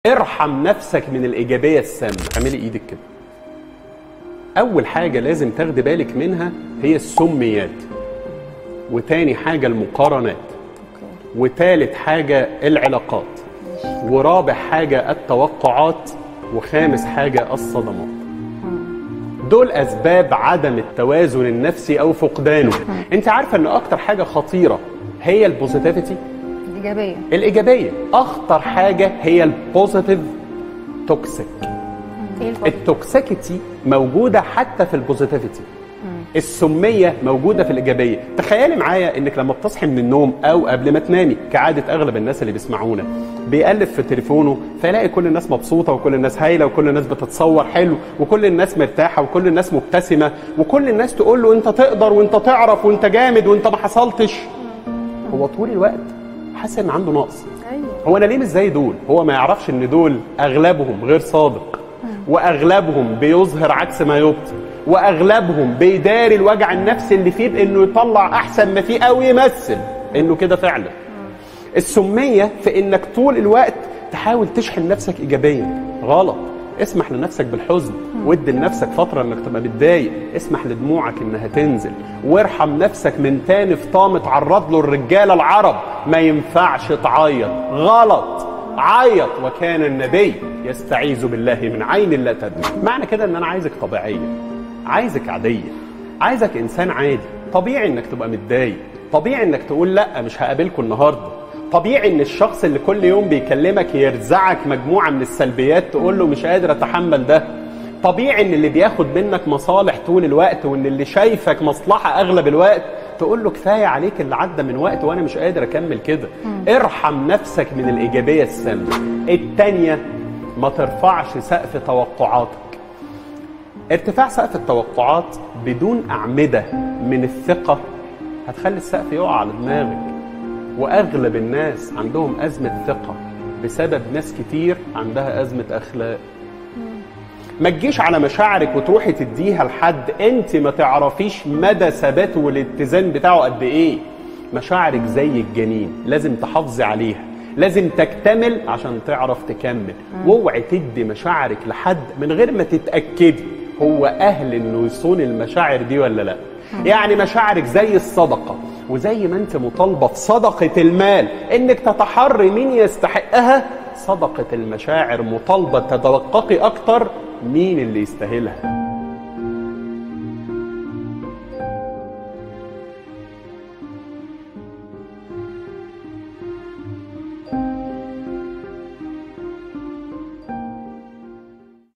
ارحم نفسك من الايجابيه السامه اعملي ايدك كده اول حاجه لازم تاخدي بالك منها هي السميات وتاني حاجه المقارنات وتالت حاجه العلاقات ورابع حاجه التوقعات وخامس حاجه الصدمات دول اسباب عدم التوازن النفسي او فقدانه انت عارفه ان اكتر حاجه خطيره هي البوزيتيفيتي ايجابيه الايجابيه اخطر حاجه هي البوزيتيف توكسيك ايه الفرق التوكسيكيتي موجوده حتى في البوزيتيفيتي السميه موجوده في الايجابيه تخيلي معايا انك لما بتصحي من النوم او قبل ما تنامي كعاده اغلب الناس اللي بيسمعونا بيقلب في تليفونه فيلاقي كل الناس مبسوطه وكل الناس هايله وكل الناس بتتصور حلو وكل الناس مرتاحه وكل الناس مبتسمه وكل الناس تقول له انت تقدر وانت تعرف وانت جامد وانت ما حصلتش هو طول الوقت حاسس ان عنده نقص ايوه هو انا ليه مش زي دول هو ما يعرفش ان دول اغلبهم غير صادق واغلبهم بيظهر عكس ما يبطن واغلبهم بيداري الوجع النفسي اللي فيه بانه يطلع احسن ما فيه او يمثل انه كده فعلا السميه في انك طول الوقت تحاول تشحن نفسك ايجابيا غلط اسمح لنفسك بالحزن وادي لنفسك فتره انك تبقى متضايق اسمح لدموعك انها تنزل وارحم نفسك من تاني فطام اتعرض له الرجاله العرب ما ينفعش تعيط غلط عيط وكان النبي يستعيذ بالله من عين لا تدمع معنى كده ان انا عايزك طبيعيه عايزك عاديه عايزك انسان عادي طبيعي انك تبقى متضايق طبيعي انك تقول لا مش هقابلكم النهارده طبيعي ان الشخص اللي كل يوم بيكلمك يرزعك مجموعه من السلبيات تقول له مش قادر اتحمل ده طبيعي ان اللي بياخد منك مصالح طول الوقت وان اللي شايفك مصلحه اغلب الوقت تقول له كفايه عليك اللي عدى من وقت وانا مش قادر اكمل كده ارحم نفسك من الايجابيه السامه التانيه ما ترفعش سقف توقعاتك ارتفاع سقف التوقعات بدون أعمدة من الثقة هتخلي السقف يقع على دماغك وأغلب الناس عندهم أزمة ثقة بسبب ناس كتير عندها أزمة أخلاق ما تجيش على مشاعرك وتروحي تديها لحد انت ما تعرفيش مدى ثباته والاتزان بتاعه قد ايه مشاعرك زي الجنين لازم تحافظي عليها لازم تكتمل عشان تعرف تكمل واوعي تدي مشاعرك لحد من غير ما تتاكدي هو اهل انه يصون المشاعر دي ولا لا يعني مشاعرك زي الصدقه وزي ما انت مطالبه في صدقه المال انك تتحري مين يستحقها صدقه المشاعر مطالبه تتوققي اكتر مين اللي يستاهلها